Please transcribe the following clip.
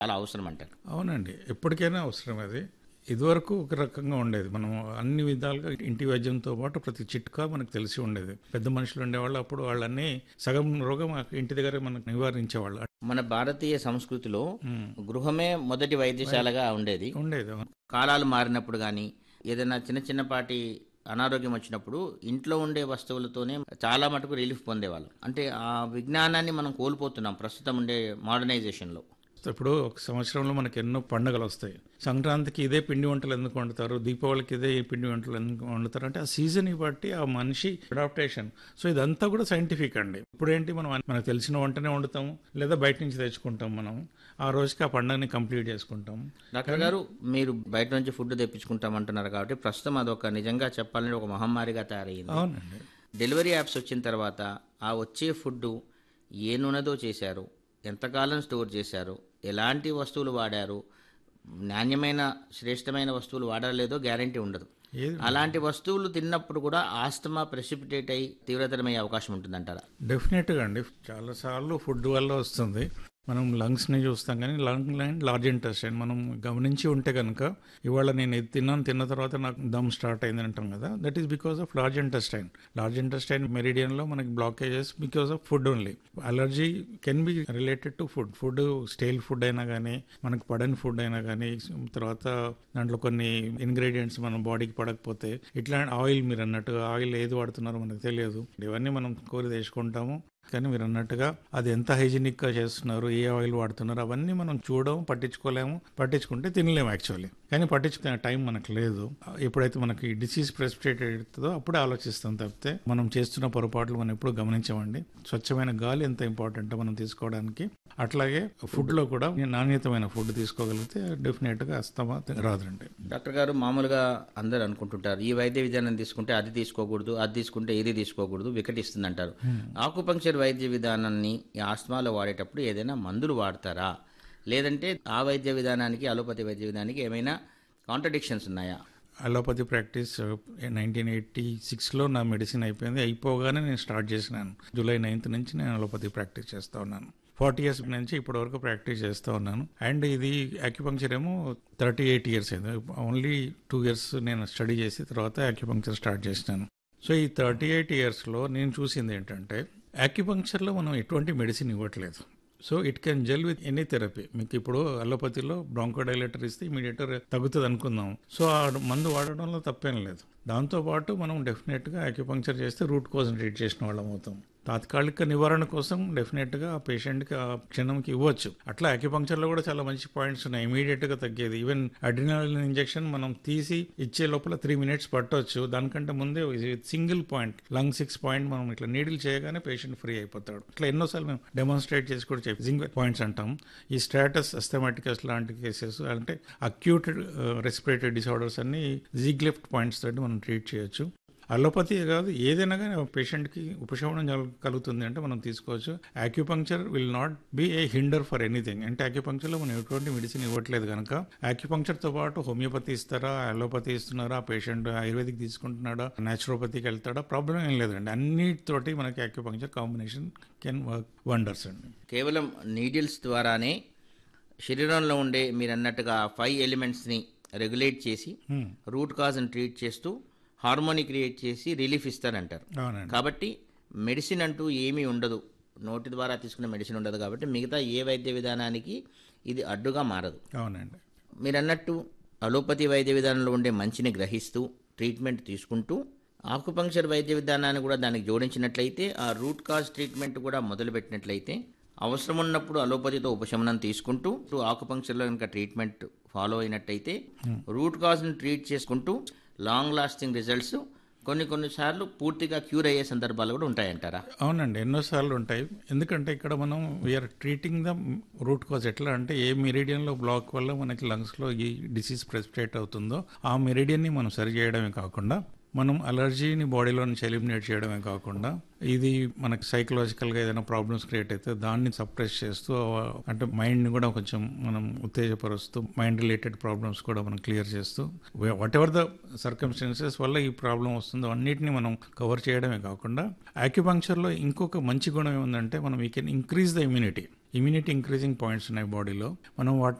చాలా అవసరం అంటారు అవునండి ఎప్పటికైనా అవసరం అది ఇదివరకు ఒక రకంగా ఉండేది మనం అన్ని విధాలుగా ఇంటి వైద్యంతో పాటు ప్రతి చిట్కా మనకు తెలిసి ఉండేది పెద్ద మనుషులు ఉండేవాళ్ళు అప్పుడు వాళ్ళన్నీ సగం రోగం ఇంటి దగ్గర మనకు నివారించేవాళ్ళు మన భారతీయ సంస్కృతిలో గృహమే మొదటి వైద్యశాలగా ఉండేది ఉండేది కాలాలు మారినప్పుడు కానీ ఏదైనా చిన్న చిన్నపాటి అనారోగ్యం వచ్చినప్పుడు ఇంట్లో ఉండే వస్తువులతోనే చాలా మటుకు రిలీఫ్ పొందేవాళ్ళం అంటే ఆ విజ్ఞానాన్ని మనం కోల్పోతున్నాం ప్రస్తుతం ఉండే మోడర్నైజేషన్లో ఇప్పుడు ఒక సంవత్సరంలో మనకి ఎన్నో పండుగలు వస్తాయి సంక్రాంతికి ఇదే పిండి వంటలు ఎందుకు వండుతారు దీపావళికి ఇదే పిండి వంటలు ఎందుకు వండుతారు అంటే ఆ సీజన్ బట్టి ఆ మనిషి అడాప్టేషన్ సో ఇదంతా కూడా సైంటిఫిక్ అండి ఇప్పుడు ఏంటి మనం మనకు తెలిసిన వంటనే వండుతాము లేదా బయట నుంచి తెచ్చుకుంటాం మనం ఆ రోజుకి ఆ పండుగని కంప్లీట్ చేసుకుంటాం డాక్టర్ గారు మీరు బయట నుంచి ఫుడ్ తెప్పించుకుంటామంటున్నారు కాబట్టి ప్రస్తుతం అదొక నిజంగా చెప్పాలంటే ఒక మహమ్మారిగా తయారయ్యింది అవునండి డెలివరీ యాప్స్ వచ్చిన తర్వాత ఆ వచ్చే ఫుడ్ ఏ నూనెతో చేశారు ఎంతకాలం స్టోర్ చేశారు ఎలాంటి వస్తువులు వాడారు నాణ్యమైన శ్రేష్టమైన వస్తువులు వాడలేదో గ్యారంటీ ఉండదు ఏది అలాంటి వస్తువులు తిన్నప్పుడు కూడా ఆస్తమా ప్రెసిపిటేట్ అయి తీవ్రతరమయ్యే అవకాశం ఉంటుందంటారా డెఫినెట్గా అండి చాలాసార్లు ఫుడ్ వల్ల వస్తుంది మనం లంగ్స్ని చూస్తాం కానీ లంగ్ లైన్ లార్జ్ ఇంటెస్టైన్ మనం గమనించి ఉంటే కనుక ఇవాళ నేను ఇది తిన్నాను తిన్న తర్వాత నాకు దమ్ స్టార్ట్ అయింది అంటాం కదా that is because of large intestine large intestine మెరిడియన్లో మనకి blockages because of food only allergy can be related to food food style food అయినా కానీ మనకు పడని ఫుడ్ అయినా కానీ తర్వాత దాంట్లో కొన్ని ఇంగ్రీడియంట్స్ మన బాడీకి పడకపోతే ఇట్లాంటి ఆయిల్ మీరు అన్నట్టు ఆయిల్ ఏది వాడుతున్నారో మనకు తెలియదు ఇవన్నీ మనం కోరి తెచ్చుకుంటాము కానీ మీరు అన్నట్టుగా అది ఎంత హైజీనిక్గా చేస్తున్నారు ఏ ఆయిల్ వాడుతున్నారు అవన్నీ మనం చూడడం పట్టించుకోలేము పట్టించుకుంటే తినలేము యాక్చువల్లీ కానీ పట్టించుకునే టైం మనకు లేదు ఎప్పుడైతే మనకి డిసీజ్ ప్రెసిపిటేట్ అవుతుందో అప్పుడే ఆలోచిస్తాం తప్పితే మనం చేస్తున్న పొరపాట్లు మనం ఎప్పుడు గమనించమండి స్వచ్ఛమైన గాలి ఎంత ఇంపార్టెంట్ మనం తీసుకోవడానికి అట్లాగే ఫుడ్లో కూడా నాణ్యతమైన ఫుడ్ తీసుకోగలిగితే డెఫినెట్గా అస్తమా రాదండి డాక్టర్ గారు మామూలుగా అందరు అనుకుంటుంటారు ఈ వైద్య విధానం తీసుకుంటే అది తీసుకోకూడదు అది తీసుకుంటే ఇది తీసుకోకూడదు వికటిస్తుంది అంటారు ఆకుపంక్చర్ వైద్య విధానాన్ని ఈ ఆస్మాలో వాడేటప్పుడు ఏదైనా మందులు వాడతారా లేదంటే ఆ వైద్య విధానానికి అలోపతి వైద్య విధానానికి ఏమైనా కాంట్రడిక్షన్స్ ఉన్నాయా అలోపతి ప్రాక్టీస్ నైన్టీన్ ఎయిటీ సిక్స్లో నా మెడిసిన్ అయిపోయింది అయిపోగానే నేను స్టార్ట్ చేసినాను జూలై నైన్త్ నుంచి నేను అలోపతి ప్రాక్టీస్ చేస్తూ ఉన్నాను ఫార్టీ ఇయర్స్ నుంచి ఇప్పటి వరకు ప్రాక్టీస్ చేస్తూ ఉన్నాను అండ్ ఇది యాక్యుపంక్చర్ ఏమో థర్టీ ఎయిట్ ఇయర్స్ అయింది ఓన్లీ టూ ఇయర్స్ నేను స్టడీ చేసి తర్వాత యాక్యుపంక్చర్ స్టార్ట్ చేసినాను సో ఈ థర్టీ ఎయిట్ ఇయర్స్లో నేను చూసింది ఏంటంటే యాక్యుపంక్చర్లో మనం ఎటువంటి మెడిసిన్ ఇవ్వట్లేదు so it can gel with any therapy మీకు ఇప్పుడు అలోపతిలో బ్రాంకోడైలేటర్ ఇస్తే ఇమీడియట్ తగ్గుతుంది అనుకుందాం సో ఆ మందు వాడడంలో తప్పేం లేదు దాంతోపాటు మనం డెఫినెట్గా యాక్యుపంక్చర్ చేస్తే రూట్ కోసం ట్రీట్ చేసిన వాళ్ళం అవుతాం తాత్కాలిక నివారణ కోసం డెఫినెట్గా ఆ పేషెంట్కి ఆ క్షణంకి ఇవ్వచ్చు అట్లా అక్యుపంక్చర్లో కూడా చాలా మంచి పాయింట్స్ ఉన్నాయి ఇమీడియట్గా తగ్గేది ఈవెన్ అడ్రినల్ ఇంజెక్షన్ మనం తీసి ఇచ్చే లోపల త్రీ మినిట్స్ పట్టవచ్చు దానికంటే ముందే single point lung six point మనం ఇట్లా నీడిల్ చేయగానే పేషెంట్ ఫ్రీ అయిపోతాడు ఇట్లా ఎన్నోసార్లు మేము డెమాన్స్ట్రేట్ చేసి కూడా చెప్పి సింగిల్ పాయింట్స్ అంటాం ఈ స్టాటస్ అస్థమాటికస్ లాంటి కేసెస్ అంటే అక్యూట్ రెస్పిరేటరీ డిసార్డర్స్ అన్ని జిగ్లెఫ్ట్ పాయింట్స్ తోటి మనం ట్రీట్ చేయొచ్చు అలోపతి కాదు ఏదైనా కానీ పేషెంట్కి ఉపశమనం కలు- కలుగుతుంది అంటే మనం తీసుకోవచ్చు acupuncture will not be a hinder for anything అంటే యాక్యుపంక్చర్లో మనం ఎటువంటి మెడిసిన్ ఇవ్వట్లేదు కనుక యాక్యుపంక్చర్తో పాటు హోమియోపతి ఇస్తారా అలోపతి ఇస్తున్నారా పేషెంట్ ఆయుర్వేదిక్ తీసుకుంటున్నాడా న్యాచురోపతికి వెళ్తాడా ప్రాబ్లం ఏం లేదండి అన్నిటితోటి మనకి acupuncture combination can work wonders అండి కేవలం నీడిల్స్ ద్వారానే శరీరంలో ఉండే మీరు అన్నట్టుగా ఫైవ్ ఎలిమెంట్స్ని రెగ్యులేట్ చేసి రూట్ కాజ్ని ట్రీట్ చేస్తూ హార్మోని క్రియేట్ చేసి రిలీఫ్ ఇస్తారంటారు అవునండి కాబట్టి మెడిసిన్ అంటూ ఏమీ ఉండదు నోటి ద్వారా తీసుకునే మెడిసిన్ ఉండదు కాబట్టి మిగతా ఏ వైద్య విధానానికి ఇది అడ్డుగా మారదు అవునండి మీరు అన్నట్టు అలోపతి వైద్య విధానంలో ఉండే మంచిని గ్రహిస్తూ ట్రీట్మెంట్ తీసుకుంటూ ఆకుపంక్చర్ వైద్య విధానాన్ని కూడా దానికి జోడించినట్లయితే ఆ రూట్ కాజ్ ట్రీట్మెంట్ కూడా మొదలుపెట్టినట్లయితే అవసరం ఉన్నప్పుడు అలోపతితో ఉపశమనం తీసుకుంటూ ఆకుపంక్చర్లో కనుక ట్రీట్మెంట్ ఫాలో అయినట్టయితే రూట్ కాజ్ని ట్రీట్ చేసుకుంటూ లాంగ్ లాస్టింగ్ రిజల్ట్స్ కొన్ని కొన్నిసార్లు పూర్తిగా క్యూర్ అయ్యే సందర్భాలు కూడా ఉంటాయంటారా అవునండి ఎన్నోసార్లు ఉంటాయి ఎందుకంటే ఇక్కడ మనం we are treating the root cause ఎట్లా అంటే ఏ మెరిడియన్లో బ్లాక్ వల్ల మనకి లంగ్స్లో ఈ డిసీజ్ ప్రెసిపిటేట్ అవుతుందో ఆ మెరిడియన్ని మనం సరి చేయడమే కాకుండా మనం అలర్జీని బాడీలో నుంచి ఎలిమినేట్ చేయడమే కాకుండా ఇది మనకి సైకలాజికల్గా ఏదైనా ప్రాబ్లమ్స్ క్రియేట్ అయితే దాన్ని సప్రెస్ చేస్తూ ఆ, అంటే మైండ్ని కూడా కొంచెం మనం ఉత్తేజపరుస్తూ మైండ్ రిలేటెడ్ ప్రాబ్లమ్స్ కూడా మనం క్లియర్ చేస్తూ వాట్ ఎవర్ ద సర్కమ్స్టాన్సెస్ వల్ల ఈ ప్రాబ్లం వస్తుందో అన్నిటిని మనం కవర్ చేయడమే కాకుండా యాక్యుపంక్చర్లో ఇంకొక మంచి గుణం ఏముందంటే మనం we can increase the immunity immunity increasing points ఉన్నాయి బాడీలో మనం వాటిని